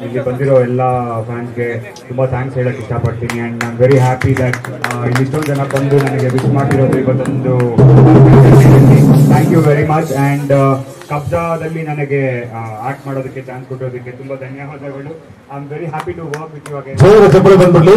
ಇಲ್ಲಿ ಬಂದಿರೋ ಎಲ್ಲ ಫ್ಯಾನ್ಸ್ಗೆ ತುಂಬ ಥ್ಯಾಂಕ್ಸ್ ಹೇಳಕ್ ಇಷ್ಟಪಡ್ತೀನಿ ಆ್ಯಂಡ್ ನಾನು ವೆರಿ ಹ್ಯಾಪಿ ದಟ್ ಇಲ್ಲಿ ಇಷ್ಟೊಂದು ಜನ ಬಂದು ನನಗೆ ವಿಶ್ ಮಾಡಿರೋದು ಇವತ್ತೊಂದು thank you very much and ಕಬ್ಜಾದಲ್ಲಿ ನನಗೆ ಆಕ್ಟ್ ಮಾಡೋದಕ್ಕೆ ಚಾನ್ಸ್ ಕೊಟ್ಟೋದಕ್ಕೆ ತುಂಬ ಧನ್ಯವಾದಗಳು I am very happy to work with you again ಜೋರ ಚಪ್ಪಳೆ ಬಂದ್ಬಿಡ್ಲಿ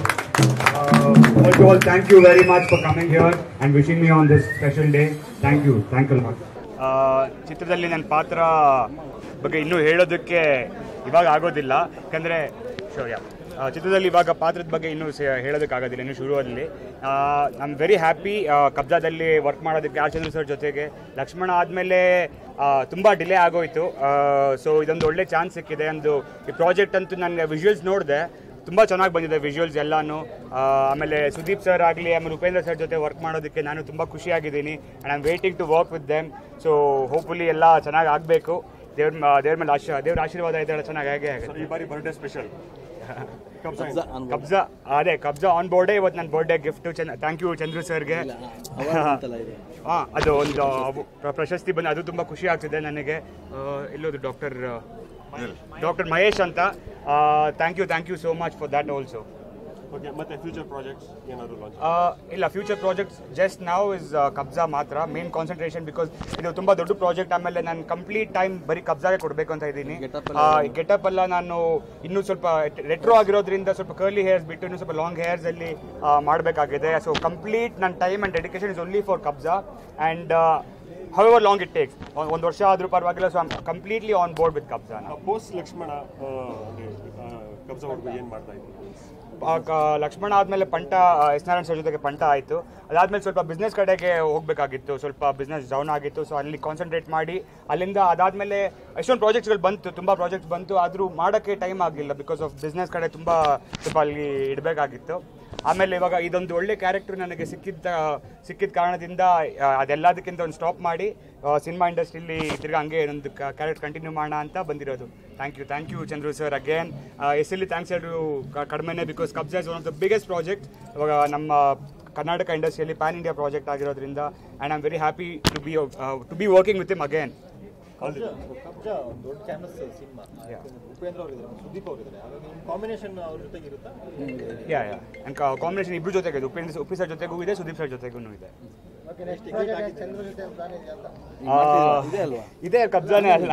First of all, thank you very much for coming here and wishing me on this special day. Thank you. Thank you a lot. ಚಿತ್ರದಲ್ಲಿ ನನ್ನ ಪಾತ್ರ ಬಗ್ಗೆ ಇನ್ನೂ ಹೇಳೋದಕ್ಕೆ ಇವಾಗ ಆಗೋದಿಲ್ಲ ಯಾಕಂದರೆ ಶೋರ್ಯ ಚಿತ್ರದಲ್ಲಿ ಇವಾಗ ಪಾತ್ರದ ಬಗ್ಗೆ ಇನ್ನೂ ಸ- ಹೇಳೋದಕ್ಕಾಗೋದಿಲ್ಲ ಇನ್ನು ಶುರುವಲ್ಲಿ ಐ ಆಮ್ ವೆರಿ ಹ್ಯಾಪಿ ಕಬ್ಜಾದಲ್ಲಿ ವರ್ಕ್ ಮಾಡೋದಕ್ಕೆ ಆರ್ ಚಂದ್ರ ಸರ್ ಜೊತೆಗೆ ಲಕ್ಷ್ಮಣ ಆದಮೇಲೆ ತುಂಬ ಡಿಲೇ ಆಗೋಯ್ತು ಸೊ ಇದೊಂದು ಒಳ್ಳೆ ಚಾನ್ಸ್ ಸಿಕ್ಕಿದೆ ಒಂದು ಈ ಪ್ರಾಜೆಕ್ಟ್ ಅಂತೂ ನನಗೆ ವಿಜುವಲ್ಸ್ ನೋಡಿದೆ ತುಂಬ ಚೆನ್ನಾಗಿ ಬಂದಿದೆ ವಿಜುವಲ್ಸ್ ಎಲ್ಲಾನು ಆ, ಆಮೇಲೆ ಸುದೀಪ್ ಸರ್ ಆಗಲಿ ಆಮೇಲೆ ಉಪೇಂದ್ರ ಸರ್ ಜೊತೆ ವರ್ಕ್ ಮಾಡೋದಕ್ಕೆ ನಾನು ತುಂಬ ಖುಷಿಯಾಗಿದ್ದೀನಿ and I am waiting to work with them so hopefully ಎಲ್ಲ ಚೆನ್ನಾಗಿ ಆಗಬೇಕು ದೇವ್ರ ಮ- ದೇವ್ರ ಮೇಲೆ ಆಶೀರ್ವಾದ ದೇವ್ರ ಆಶೀರ್ವಾದ ಇದೆ ಚೆನ್ನಾಗಿ ಆಗೇ ಆಗುತ್ತೆ ಈ ಬಾರಿ ಬರ್ಡೇ ಸ್ಪೆಷಲ್ ಕಬ್ಜಾ ಅದೇ ಕಬ್ಜಾ ಆನ್ ಬೋರ್ಡೇ ಇವತ್ತು ನನ್ನ birthday gift thank you Chandru ಸರ್ಗೆ ಹಾಂ ಅದು ಒಂದು ಅವು- ಪ್ರ- ಪ್ರಶಸ್ತಿ ಬಂದು ಅದು ತುಂಬ ಖುಷಿ ಆಗ್ತಿದೆ ನನಗೆ ಆ, ಇಲ್ಲೋದು ಡಾಕ್ಟರ್ ಡಾಕ್ಟರ್ ಮಹೇಶ್ ಅಂತ thank you thank you so much for that also okay ಮತ್ತೆ ಫ್ಯೂಚರ್ ಪ್ರಾಜೆಕ್ಟ್ಸ್ ಏನಾದ್ರು ಲಾಂಚ್ ಇಲ್ಲ ಫ್ಯೂಚರ್ ಪ್ರಾಜೆಕ್ಟ್ಸ್ ಜಸ್ಟ್ ನಾವು ಇಸ್ ಕಬ್ಜಾ ಮಾತ್ರ ಮೇನ್ ಕಾನ್ಸಂಟ್ರೇಷನ್ ಬಿಕಾಸ್ ಇದು ತುಂಬ ದೊಡ್ಡ ಪ್ರಾಜೆಕ್ಟ್ ಆಮೇಲೆ ನಾನು ಕಂಪ್ಲೀಟ್ ಟೈಮ್ ಬರೀ ಕಬ್ಜಾಗೆ ಕೊಡಬೇಕು ಅಂತ ಇದ್ದೀನಿ ಗೆಟಪ್ ಎಲ್ಲ ನಾನು ಇನ್ನೂ ಸ್ವಲ್ಪ ರೆಟ್ರೋ ಆಗಿರೋದ್ರಿಂದ ಸ್ವಲ್ಪ ಕರ್ಲಿ ಹೇರ್ಸ್ ಬಿಟ್ಟು ಇನ್ನೂ ಸ್ವಲ್ಪ ಲಾಂಗ್ ಹೇರ್ಸಲ್ಲಿ ಮಾಡಬೇಕಾಗಿದೆ ಸೊ ಕಂಪ್ಲೀಟ್ ನನ್ನ time and dedication is only for Kabzaa and however long it takes ಒಂದು ವರ್ಷ ಆದರೂ ಪರವಾಗಿಲ್ಲ so completely on board with Kabzaa ನಾವು ಪೋಸ್ಟ್ ಲಕ್ಷ್ಮಣ ಕಬ್ಜಾ ಹೊಡ್ದು ಏನು ಮಾಡ್ತಾ ಇದ್ದೀವಿ ಆ, ಕ- ಲಕ್ಷ್ಮಣ ಆದಮೇಲೆ ಪಂಟ ಎಸ್ ನಾರಾಯಣ್ ಸರ್ ಜೊತೆಗೆ ಪಂಟ ಆಯಿತು ಅದಾದಮೇಲೆ ಸ್ವಲ್ಪ ಬಿಸ್ನೆಸ್ ಕಡೆಗೆ ಹೋಗಬೇಕಾಗಿತ್ತು ಸ್ವಲ್ಪ ಬಿಸ್ನೆಸ್ ಡೌನ್ ಆಗಿತ್ತು ಸೊ ಅಲ್ಲಿ ಕಾನ್ಸಂಟ್ರೇಟ್ ಮಾಡಿ ಅಲ್ಲಿಂದ ಅದಾದಮೇಲೆ ಎಷ್ಟೊಂದು ಪ್ರಾಜೆಕ್ಟ್ಸ್ಗಳು ಬಂತು ತುಂಬ ಪ್ರಾಜೆಕ್ಟ್ಸ್ ಬಂತು ಆದರೂ ಮಾಡೋಕ್ಕೆ ಟೈಮ್ ಆಗಲಿಲ್ಲ ಬಿಕಾಸ್ ಆಫ್ ಬಿಸ್ನೆಸ್ ಕಡೆ ತುಂಬ ಸ್ವಲ್ಪ ಅಲ್ಲಿ ಇಡಬೇಕಾಗಿತ್ತು ಆಮೇಲೆ ಇವಾಗ ಇದೊಂದು ಒಳ್ಳೆ ಕ್ಯಾರೆಕ್ಟರ್ ನನಗೆ ಸಿಕ್ಕಿದ್ದ ಸಿಕ್ಕಿದ ಕಾರಣದಿಂದ ಆ, ಅದೆಲ್ಲದಕ್ಕಿಂತ ಒಂದು ಸ್ಟಾಪ್ ಮಾಡಿ ಸಿನಿಮಾ ಇಂಡಸ್ಟ್ರಿಲಿ ತಿರ್ಗಾ ಹಂಗೆ ಒಂದು ಕ್ಯಾರೆಕ್ಟರ್ ಕಂಟಿನ್ಯೂ ಮಾಡೋಣ ಅಂತ ಬಂದಿರೋದು thank you thank you Chandru sir again ಎಸ್ಎಲ್ಲಿ ಥ್ಯಾಂಕ್ಸ್ ಹೇಳು ಕಡಿಮೆನೇ because Kabzaa is one of the biggest project ಇವಾಗ ನಮ್ಮ ಕರ್ನಾಟಕ ಇಂಡಸ್ಟ್ರಿಯಲ್ಲಿ ಪ್ಯಾನ್ ಇಂಡಿಯಾ ಪ್ರಾಜೆಕ್ಟ್ ಆಗಿರೋದ್ರಿಂದ and I am very happy to be to be working with him again Kabzaa ದೊಡ್ಡ ಕ್ಯಾನ್ವಸ್ ಸಿನಿಮಾ ಉಪೇಂದ್ರ ಅವರು ಇದ್ದಾರೆ ಸುದೀಪ್ ಅವರು ಇದ್ದಾರೆ ಹಾಗಾಗಿ ನಿಮ್ಮ ಕಾಂಬಿನೇಷನ್ ಅವ್ರ ಜೊತೆಗೆ ಇರುತ್ತಾ ಯಾ ಯಾ ಆ್ಯಂಡ್ ಕಾಂಬಿನೇಷನ್ ಇಬ್ಬರು ಜೊತೆಗೆ ಇದೆ ಉಪೇಂದ್ರ ಉಪಿ ಸರ್ ಜೊತೆಗೂ ಇದೆ ಸುದೀಪ್ ಸರ್ ಜೊತೆಗೂ ಇದೆ ಓಕೆ ನೆಕ್ಸ್ಟ್ ಚಂದ್ರ ಜೊತೆ ಪ್ಲಾನ್ ಇದೆಯಾ ಅಂತ ಆ, ಇದೆ ಕಬ್ಜಾನೇ ಅಲ್ಲ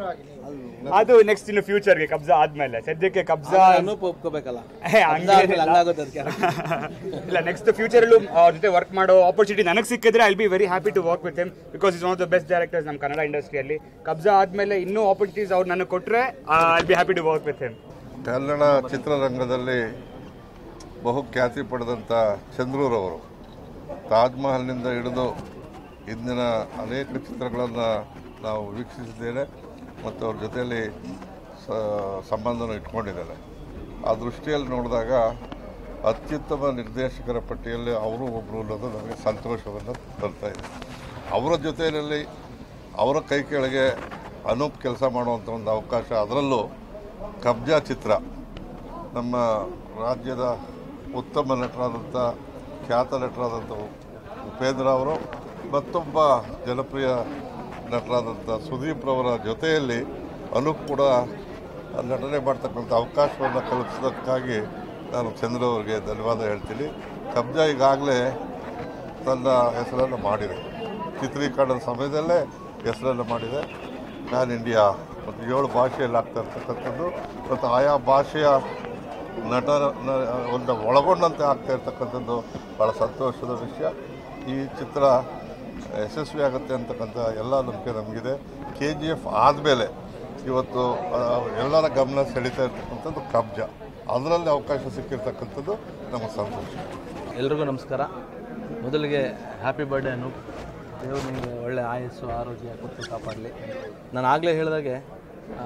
ಅದು ನೆಕ್ಸ್ಟ್ ಇನ್ನು ಫ್ಯೂಚರ್ಗೆ ಕಬ್ಜಾ ಆದ್ಮೇಲೆ ಸದ್ಯಕ್ಕೆ ಕಬ್ಜಾ ಅನೂಪ್ ಒಪ್ಕೋಬೇಕಲ್ಲ ಹೇ, ಹಂಗೇನಿಲ್ಲ. ಹಂಗಾಗುತ್ತೆ ಅದಕ್ಕೆ ಇಲ್ಲ ನೆಕ್ಸ್ಟ್ ಫ್ಯೂಚರಲ್ಲೂ ಅವ್ರ ಜೊತೆ ವರ್ಕ್ ಮಾಡೋ ಆಪರ್ಚುನಿಟಿ ನನಗೆ ಸಿಕ್ಕಿದ್ರೆ I'll be very happy to work with him because is one of the best directors ನಮ್ಮ ಕನ್ನಡ ಇಂಡಸ್ಟ್ರಿಯಲ್ಲಿ ಕಬ್ಜಾ ಆದ್ಮೇಲೆ ಇನ್ನೂ ಆಪರ್ಚುನಿಟೀಸ್ ಅವ್ರು ನನಗೆ ಕೊಟ್ಟರೆ I'll be happy to work with him Kannada ಚಿತ್ರರಂಗದಲ್ಲಿ ಬಹು ಖ್ಯಾತಿ ಪಡೆದಂಥ ಚಂದ್ರೂರವರು ತಾಜ್ ಮಹಲ್ನಿಂದ ಹಿಡಿದು ಇಂದಿನ ಅನೇಕ ಚಿತ್ರಗಳನ್ನು ನಾವು ವೀಕ್ಷಿಸಿದ್ದೇನೆ ಮತ್ತು ಅವ್ರ ಜೊತೆಯಲ್ಲಿ ಸ ಸಂಬಂಧನ ಇಟ್ಕೊಂಡಿದ್ದಾರೆ ಆ ದೃಷ್ಟಿಯಲ್ಲಿ ನೋಡಿದಾಗ ಅತ್ಯುತ್ತಮ ನಿರ್ದೇಶಕರ ಪಟ್ಟಿಯಲ್ಲಿ ಅವರು ಒಬ್ಬರು ಅನ್ನೋದು ನನಗೆ ಸಂತೋಷವನ್ನು ತರ್ತಾ ಇದೆ ಅವರ ಜೊತೆಯಲ್ಲಿ ಅವರ ಕೈ ಕೆಳಗೆ ಅನೂಪ್ ಕೆಲಸ ಮಾಡುವಂಥ ಒಂದು ಅವಕಾಶ ಅದರಲ್ಲೂ ಕಬ್ಜಾ ಚಿತ್ರ ನಮ್ಮ ರಾಜ್ಯದ ಉತ್ತಮ ನಟರಾದಂಥ ಖ್ಯಾತ ನಟರಾದಂಥ ಉಪೇಂದ್ರ ಅವರು ಮತ್ತೊಬ್ಬ ಜನಪ್ರಿಯ ನಟರಾದಂಥ ಸುದೀಪ್ ರವರ ಜೊತೆಯಲ್ಲಿ ಅನೂಪ್ ಕೂಡ ನಟನೆ ಮಾಡ್ತಕ್ಕಂಥ ಅವಕಾಶವನ್ನು ಕಲ್ಪಿಸೋದಕ್ಕಾಗಿ ನಾನು ಚಂದ್ರ ಅವರಿಗೆ ಧನ್ಯವಾದ ಹೇಳ್ತೀನಿ ಕಬ್ಜಾ ಈಗಾಗಲೇ ತನ್ನ ಹೆಸರನ್ನು ಮಾಡಿದೆ ಚಿತ್ರೀಕರಣದ ಸಮಯದಲ್ಲೇ ಹೆಸರನ್ನು ಮಾಡಿದೆ ಪ್ಯಾನ್ ಇಂಡಿಯಾ ಮತ್ತು ಏಳು ಭಾಷೆಯಲ್ಲಿ ಆಗ್ತಾ ಇರ್ತಕ್ಕಂಥದ್ದು ಮತ್ತು ಆಯಾ ಭಾಷೆಯ ನಟರ ನ- ಒಂದು ಒಳಗೊಂಡಂತೆ ಆಗ್ತಾ ಇರ್ತಕ್ಕಂಥದ್ದು ಭಾಳ ಸಂತೋಷದ ವಿಷಯ ಈ ಚಿತ್ರ ಯಶಸ್ವಿ ಆಗುತ್ತೆ ಅಂತಕ್ಕಂಥ ಎಲ್ಲ ನಂಬಿಕೆ ನಮಗಿದೆ ಕೆ ಜಿ ಎಫ್ ಆದಮೇಲೆ ಇವತ್ತು ಆ, ಎಲ್ಲರ ಗಮನ ಸೆಳೀತಾ ಇರ್ತಕ್ಕಂಥದ್ದು ಕಬ್ಜಾ ಅದರಲ್ಲಿ ಅವಕಾಶ ಸಿಕ್ಕಿರ್ತಕ್ಕಂಥದ್ದು ನಮ್ಮ ಸಂತೋಷ ಎಲ್ರಿಗೂ ನಮಸ್ಕಾರ ಮೊದಲಿಗೆ ಹ್ಯಾಪಿ ಬರ್ಡೇ ಅನು ದೇವರು ನಿಮಗೆ ಒಳ್ಳೆ ಆಯಸ್ಸು ಆರೋಗ್ಯ ಕೊಟ್ಟು ಕಾಪಾಡಲಿ ನಾನು ಆಗಲೇ ಹೇಳಿದಾಗೆ ಆ,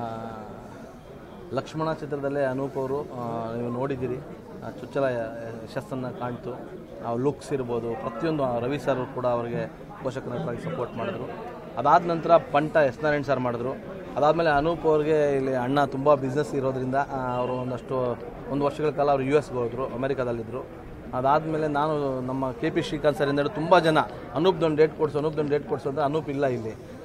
ಲಕ್ಷ್ಮಣ ಚಿತ್ರದಲ್ಲೇ ಅನೂಪ್ ಅವರು ಆ, ನೀವು ನೋಡಿದ್ದೀರಿ ಆ ಚುಚ್ಚಲ ಯಶಸ್ಸನ್ನು ಕಾಣ್ತು ಆ ಲುಕ್ಸ್ ಇರ್ಬೋದು ಪ್ರತಿಯೊಂದು ಆ ರವಿ ಸರ್ ಕೂಡ ಅವರಿಗೆ ಪೋಷಕ ನಟರಾಗಿ ಸಪೋರ್ಟ್ ಮಾಡಿದ್ರು ಅದಾದ ನಂತರ ಪಂಟ ಎಸ್ ನಾರಾಯಣ್ ಸರ್ ಮಾಡಿದ್ರು ಅದಾದಮೇಲೆ ಅನೂಪ್ ಅವ್ರಿಗೆ ಇಲ್ಲಿ ಅಣ್ಣ ತುಂಬ ಬಿಸ್ನೆಸ್ ಇರೋದ್ರಿಂದ ಆ, ಅವರು ಒಂದಷ್ಟು ಒಂದು ವರ್ಷಗಳ ಕಾಲ ಅವರು ಯು ಎಸ್ಗೆ ಹೋದರು ಅಮೆರಿಕಾದಲ್ಲಿದ್ದರು ಅದಾದಮೇಲೆ ನಾನು ನಮ್ಮ ಕೆ ಪಿ ಶ್ರೀಕಾಂತ್ ಸರಿಂದ ತುಂಬ ಜನ ಅನೂಪ್ದೊಂದು ಡೇಟ್ ಕೊಡಿಸು ಅನೂಪ್ದೊಂದು ಡೇಟ್ ಕೊಡಿಸು ಅಂತ ಅನೂಪ್ ಇಲ್ಲ ಇಲ್ಲಿ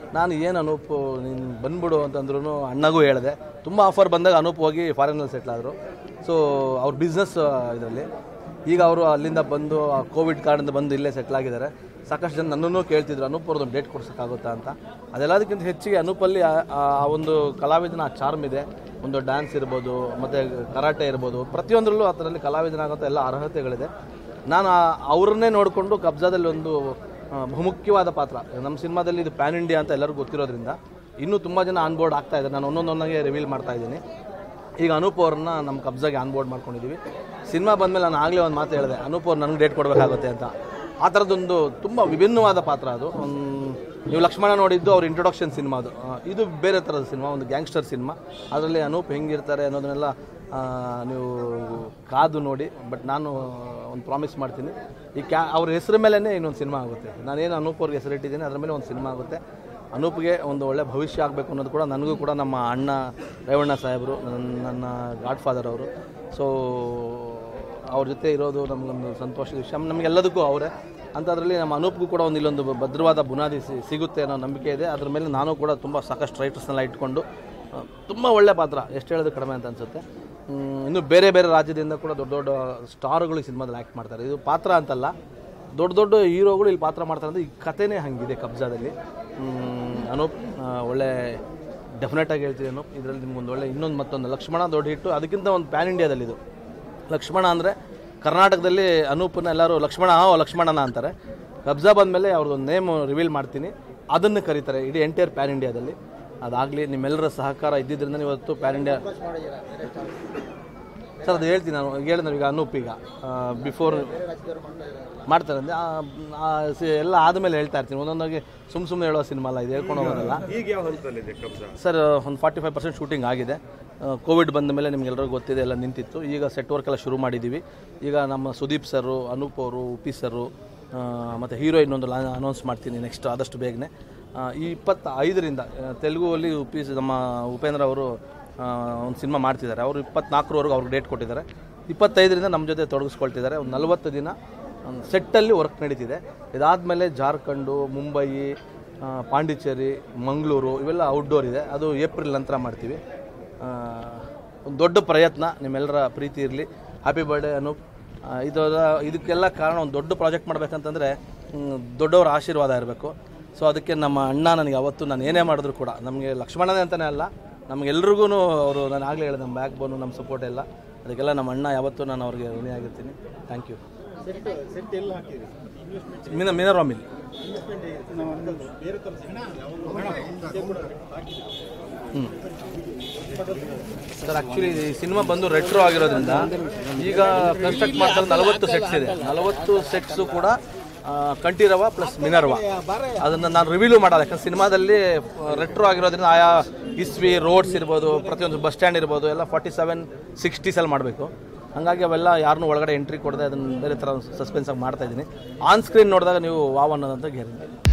ನಾನು ಏನು ಅನೂಪ್ ನೀನು ಬಂದ್ಬಿಡು ಅಂತಂದ್ರೂ ಅಣ್ಣಗೂ ಹೇಳಿದೆ ತುಂಬ ಆಫರ್ ಬಂದಾಗ ಅನೂಪ್ ಹೋಗಿ ಫಾರಿನಲ್ಲಿ ಸೆಟ್ಲ್ ಆದರು ಸೊ ಅವ್ರ ಬಿಸ್ನೆಸ್ ಇದರಲ್ಲಿ ಈಗ ಅವರು ಅಲ್ಲಿಂದ ಬಂದು ಕೋವಿಡ್ ಕಾರಣದಿಂದ ಬಂದು ಇಲ್ಲೇ ಸೆಟ್ಲ್ ಆಗಿದ್ದಾರೆ ಸಾಕಷ್ಟು ಜನ ನನ್ನನ್ನು ಕೇಳ್ತಿದ್ರು ಅನೂಪ್ ಅವ್ರದ್ದು ಡೇಟ್ ಕೊಡ್ಸೋಕ್ಕಾಗುತ್ತಾ ಅಂತ ಅದೆಲ್ಲದಕ್ಕಿಂತ ಹೆಚ್ಚಿಗೆ ಅನೂಪಲ್ಲಿ ಆ ಆ- ಆ ಒಂದು ಕಲಾವಿದನ ಆ ಚಾರ್ಮ್ ಇದೆ ಒಂದು ಡ್ಯಾನ್ಸ್ ಇರ್ಬೋದು ಮತ್ತು ಕರಾಟೆ ಇರ್ಬೋದು ಪ್ರತಿಯೊಂದರಲ್ಲೂ ಅದರಲ್ಲಿ ಕಲಾವಿದನಾಗಂತ ಎಲ್ಲ ಅರ್ಹತೆಗಳಿದೆ ನಾನು ಆ- ಅವ್ರನ್ನೇ ನೋಡಿಕೊಂಡು ಕಬ್ಜಾದಲ್ಲಿ ಒಂದು ಆ, ಬಹುಮುಖ್ಯವಾದ ಪಾತ್ರ ನಮ್ಮ ಸಿನಿಮಾದಲ್ಲಿ ಇದು ಪ್ಯಾನ್ ಇಂಡಿಯಾ ಅಂತ ಎಲ್ಲರಿಗೂ ಗೊತ್ತಿರೋದ್ರಿಂದ ಇನ್ನೂ ತುಂಬ ಜನ ಆನ್ ಬೋರ್ಡ್ ಆಗ್ತಾ ಇದ್ದಾರೆ ನಾನು ಒಂದೊಂದೊಂದಾಗೆ ರಿವೀಲ್ ಮಾಡ್ತಾ ಇದ್ದೀನಿ ಈಗ ಅನೂಪ್ ಅವ್ರನ್ನ ನಮ್ಮ ಕಬ್ಜಾಗೆ ಆನ್ ಬೋರ್ಡ್ ಮಾಡ್ಕೊಂಡಿದ್ದೀವಿ ಸಿನಿಮಾ ಬಂದಮೇಲೆ ನಾನು ಆಗಲೇ ಒಂದು ಮಾತು ಹೇಳಿದೆ ಅನೂಪ್ ಅವ್ರು ನನಗೆ ಡೇಟ್ ಕೊಡಬೇಕಾಗುತ್ತೆ ಅಂತ ಆ ಥರದ್ದೊಂದು ತುಂಬ ವಿಭಿನ್ನವಾದ ಪಾತ್ರ ಅದು ಒಂದ್- ನೀವು ಲಕ್ಷ್ಮಣ ನೋಡಿದ್ದು ಅವ್ರ ಇಂಟ್ರೊಡಕ್ಷನ್ ಸಿನಿಮಾ ಅದು ಆ, ಇದು ಬೇರೆ ಥರದ ಸಿನಿಮಾ ಒಂದು ಗ್ಯಾಂಗ್ಸ್ಟರ್ ಸಿನಿಮಾ ಅದರಲ್ಲಿ ಅನೂಪ್ ಹೆಂಗಿರ್ತಾರೆ ಅನ್ನೋದನ್ನೆಲ್ಲ ಆ, ನೀವು ಕಾದು ನೋಡಿ ಬಟ್ ನಾನು ಒಂದು ಪ್ರಾಮಿಸ್ ಮಾಡ್ತೀನಿ ಈ ಕ್ಯಾ ಅವ್ರ ಹೆಸರು ಮೇಲೇ ಇನ್ನೊಂದು ಸಿನಿಮಾ ಆಗುತ್ತೆ ನಾನೇನು ಅನೂಪ್ ಅವ್ರಿಗೆ ಹೆಸರಿಟ್ಟಿದ್ದೀನಿ ಅದ್ರ ಮೇಲೆ ಒಂದು ಸಿನಿಮಾ ಆಗುತ್ತೆ ಅನೂಪ್ಗೆ ಒಂದು ಒಳ್ಳೆ ಭವಿಷ್ಯ ಆಗಬೇಕು ಅನ್ನೋದು ಕೂಡ ನನಗೂ ಕೂಡ ನಮ್ಮ ಅಣ್ಣ ರೇವಣ್ಣ ಸಾಹೇಬರು ನನ್ನ ನನ್ನ ಗಾಡ್ ಫಾದರ್ ಅವರು ಸೊ ಅವ್ರ ಜೊತೆ ಇರೋದು ನಮಗೊಂದು ಸಂತೋಷದ ವಿಷಯ ನಮಗೆಲ್ಲದಕ್ಕೂ ಅವರೇ ಅಂಥದ್ರಲ್ಲಿ ನಮ್ಮ ಅನೂಪ್ಗೂ ಕೂಡ ಒಂದು ಇಲ್ಲೊಂದು ಭದ್ರವಾದ ಬುನಾದಿ ಸಿ- ಸಿಗುತ್ತೆ ಅನ್ನೋ ನಂಬಿಕೆ ಇದೆ ಅದ್ರ ಮೇಲೆ ನಾನು ಕೂಡ ತುಂಬ ಸಾಕಷ್ಟು ರೈಟರ್ಸ್ನೆಲ್ಲ ಇಟ್ಕೊಂಡು ತುಂಬ ಒಳ್ಳೆ ಪಾತ್ರ ಎಷ್ಟು ಹೇಳೋದು ಕಡಿಮೆ ಅಂತ ಅನಿಸುತ್ತೆ ಇನ್ನು ಬೇರೆ ಬೇರೆ ರಾಜ್ಯದಿಂದ ಕೂಡ ದೊಡ್ಡ ದೊಡ್ಡ ಸ್ಟಾರ್ಗಳು ಈ ಸಿನಿಮಾದಲ್ಲಿ ಆ್ಯಕ್ಟ್ ಮಾಡ್ತಾರೆ ಇದು ಪಾತ್ರ ಅಂತಲ್ಲ ದೊಡ್ಡ ದೊಡ್ಡ ಹೀರೋಗಳು ಇಲ್ಲಿ ಪಾತ್ರ ಮಾಡ್ತಾರೆ ಅಂದರೆ ಈ ಕಥೆನೇ ಹಂಗಿದೆ ಕಬ್ಜಾದಲ್ಲಿ ಹ್ಮ್, ಅನೂಪ್ ಆ, ಒಳ್ಳೆ ಡೆಫಿನೆಟಾಗಿ ಹೇಳ್ತೀನಿ ಅನೂಪ್ ಇದರಲ್ಲಿ ನಿಮ್ಗೊಂದು ಒಳ್ಳೆ ಇನ್ನೊಂದು ಮತ್ತೊಂದು ಲಕ್ಷ್ಮಣ ದೊಡ್ಡ ಹಿಟ್ಟು ಅದಕ್ಕಿಂತ ಒಂದು ಪ್ಯಾನ್ ಇಂಡಿಯಾದಲ್ಲಿ ಇದು ಲಕ್ಷ್ಮಣ ಅಂದರೆ ಕರ್ನಾಟಕದಲ್ಲಿ ಅನೂಪನ ಎಲ್ಲರೂ ಲಕ್ಷ್ಮಣ ಹಾಂ ಲಕ್ಷ್ಮಣನ ಅಂತಾರೆ ಕಬ್ಜಾ ಬಂದಮೇಲೆ ಅವ್ರದ್ದು ನೇಮ್ ರಿವೀಲ್ ಮಾಡ್ತೀನಿ ಅದನ್ನು ಕರೀತಾರೆ ಇಡೀ ಎಂಟೈರ್ ಪ್ಯಾನ್ ಇಂಡಿಯಾದಲ್ಲಿ ಅದಾಗಲಿ ನಿಮ್ಮೆಲ್ಲರ ಸಹಕಾರ ಇದ್ದಿದ್ದರಿಂದ ನೀವು ಇವತ್ತು ಪ್ಯಾನ್ ಇಂಡಿಯಾ ಸರ್ ಅದು ಹೇಳ್ತೀನಿ ನಾನು ಹೇಳಿದ್ರೆ ಈಗ ಅನೂಪ್ ಈಗ ಬಿಫೋರ್ ಮಾಡ್ತಾರೆ ಅಂದರೆ ಎಲ್ಲ ಆದಮೇಲೆ ಹೇಳ್ತಾ ಇರ್ತೀನಿ ಒಂದೊಂದಾಗಿ ಸುಮ್ಮ ಸುಮ್ಮನೆ ಹೇಳೋ ಸಿನಿಮಾ ಅಲ್ಲ ಇದು ಹೇಳ್ಕೊಂಡು ಹೋಗೋದಲ್ಲ ಈಗ ಯಾವ ಹಂತದಲ್ಲಿದೆ ಕಬ್ಜಾ ಸರ್ ಒಂದು ಫಾರ್ಟಿ ಫೈವ್ ಪರ್ಸೆಂಟ್ ಶೂಟಿಂಗ್ ಆಗಿದೆ ಕೋವಿಡ್ ಬಂದ ಮೇಲೆ ನಿಮ್ಗೆಲ್ಲರಿಗೂ ಗೊತ್ತಿದೆ ಎಲ್ಲ ನಿಂತಿತ್ತು ಈಗ ಸೆಟ್ ವರ್ಕ್ ಎಲ್ಲ ಶುರು ಮಾಡಿದ್ದೀವಿ ಈಗ ನಮ್ಮ ಸುದೀಪ್ ಸರು ಅನೂಪ್ ಅವರು ಉಪಿ ಸರು ಮತ್ತು ಹೀರೋಯಿನ್ ಒಂದು ಅನೌನ್ಸ್ ಮಾಡ್ತೀನಿ ನೆಕ್ಸ್ಟ್ ಆದಷ್ಟು ಬೇಗನೆ ಆ, ಈ ಇಪ್ಪತ್ತ ಐದರಿಂದ ತೆಲುಗುವಲ್ಲಿ ಉಪಿ ನಮ್ಮ ಉಪೇಂದ್ರ ಅವರು ಒಂದು ಸಿನಿಮಾ ಮಾಡ್ತಿದ್ದಾರೆ ಅವರು ಇಪ್ಪತ್ನಾಲ್ಕರವರೆಗೂ ಅವ್ರಿಗೆ ಡೇಟ್ ಕೊಟ್ಟಿದ್ದಾರೆ ಇಪ್ಪತ್ತೈದರಿಂದ ನಮ್ಮ ಜೊತೆ ತೊಡಗಿಸ್ಕೊಳ್ತಿದ್ದಾರೆ ಒಂದು ನಲವತ್ತು ದಿನ ಸೆಟ್ಟಲ್ಲಿ ವರ್ಕ್ ನಡೀತಿದೆ ಇದಾದಮೇಲೆ ಜಾರ್ಖಂಡು ಮುಂಬಯಿ ಆ, ಪಾಂಡಿಚೇರಿ ಮಂಗಳೂರು ಇವೆಲ್ಲ ಔಟ್ಡೋರ್ ಇದೆ ಅದು ಏಪ್ರಿಲ್ ನಂತರ ಮಾಡ್ತೀವಿ ಆ, ಒಂದು ದೊಡ್ಡ ಪ್ರಯತ್ನ ನಿಮ್ಮೆಲ್ಲರ ಪ್ರೀತಿ ಇರಲಿ ಹ್ಯಾಪಿ ಬರ್ಡೇ ಅನೂಪ್ ಆ, ಇದು ಇದಕ್ಕೆಲ್ಲ ಕಾರಣ ಒಂದು ದೊಡ್ಡ ಪ್ರಾಜೆಕ್ಟ್ ಮಾಡಬೇಕಂತಂದರೆ ದೊಡ್ಡವರ ಆಶೀರ್ವಾದ ಇರಬೇಕು ಸೊ ಅದಕ್ಕೆ ನಮ್ಮ ಅಣ್ಣ ನನಗೆ ಅವತ್ತು ನಾನು ಏನೇ ಮಾಡಿದ್ರು ಕೂಡ ನಮಗೆ ಲಕ್ಷ್ಮಣನೇ ಅಂತಲೇ ಅಲ್ಲ ನಮಗೆಲ್ರಿಗೂ ಅವರು ನಾನು ಆಗಲೇ ಹೇಳಿದೆ ನಮ್ಮ ಬ್ಯಾಕ್ ಬೋನು ನಮ್ಮ ಸಪೋರ್ಟ್ ಎಲ್ಲ ಅದಕ್ಕೆಲ್ಲ ನಮ್ಮ ಅಣ್ಣ ಯಾವತ್ತೂ ನಾನು ಅವ್ರಿಗೆ ಋಣಿಯಾಗಿರ್ತೀನಿ ಥ್ಯಾಂಕ್ ಯು ಸೆಟ್ ಸೆಟ್ ಎಲ್ಲ ಹಾಕಿದ್ರಿ ಇನ್ವೆಸ್ಟ್ಮೆಂಟ್ ಮಿನ ಮಿನರ್ವಾ ಮಿಲ್ ಇನ್ವೆಸ್ಟ್ಮೆಂಟ್ ಬೇರೆ ಥರ set ಕೂಡ ಹಾಕಿದ್ರಿ ಹ್ಞೂ ಸರ್ ಆ್ಯಕ್ಚುಲಿ ಈ ಸಿನಿಮಾ ಬಂದು ರೆಟ್ರೋ ಆಗಿರೋದ್ರಿಂದ ಈಗ ಕನ್ಸ್ಟ್ರಕ್ಟ್ ಮಾಡ್ತಾರೆ ನಲವತ್ತು ಸೆಟ್ಸ್ ಇದೆ ನಲವತ್ತು ಸೆಟ್ಸು ಕೂಡ ಆ, ಕಂಠೀರವ ಪ್ಲಸ್ ಮಿನರ್ವ ಅದನ್ನು ನಾನು ರಿವೀಲು ಮಾಡಲ್ಲ ಯಾಕಂದ್ರೆ ಸಿನಿಮಾದಲ್ಲಿ ರೆಟ್ರೋ ಆಗಿರೋದ್ರಿಂದ ಆಯಾ ಇಸ್ವಿ ರೋಡ್ಸ್ ಇರ್ಬೋದು ಪ್ರತಿಯೊಂದು ಬಸ್ ಸ್ಟ್ಯಾಂಡ್ ಇರ್ಬೋದು ಎಲ್ಲ ಫಾರ್ಟಿ ಸೆವೆನ್ ಸಿಕ್ಸ್ಟೀಸಲ್ಲಿ ಮಾಡಬೇಕು ಹಾಗಾಗಿ ಅವೆಲ್ಲ ಯಾರನ್ನೂ ಒಳಗಡೆ ಎಂಟ್ರಿ ಕೊಡದೆ ಅದನ್ನು ಬೇರೆ ಥರ ಸಸ್ಪೆನ್ಸ್ ಆಗಿ ಮಾಡ್ತಾ ಇದ್ದೀನಿ ಆನ್ ಸ್ಕ್ರೀನ್ ನೋಡಿದಾಗ ನೀವು ವಾವ್ ಅನ್ನೋದಂತ ಗ್ಯಾರಂಟಿ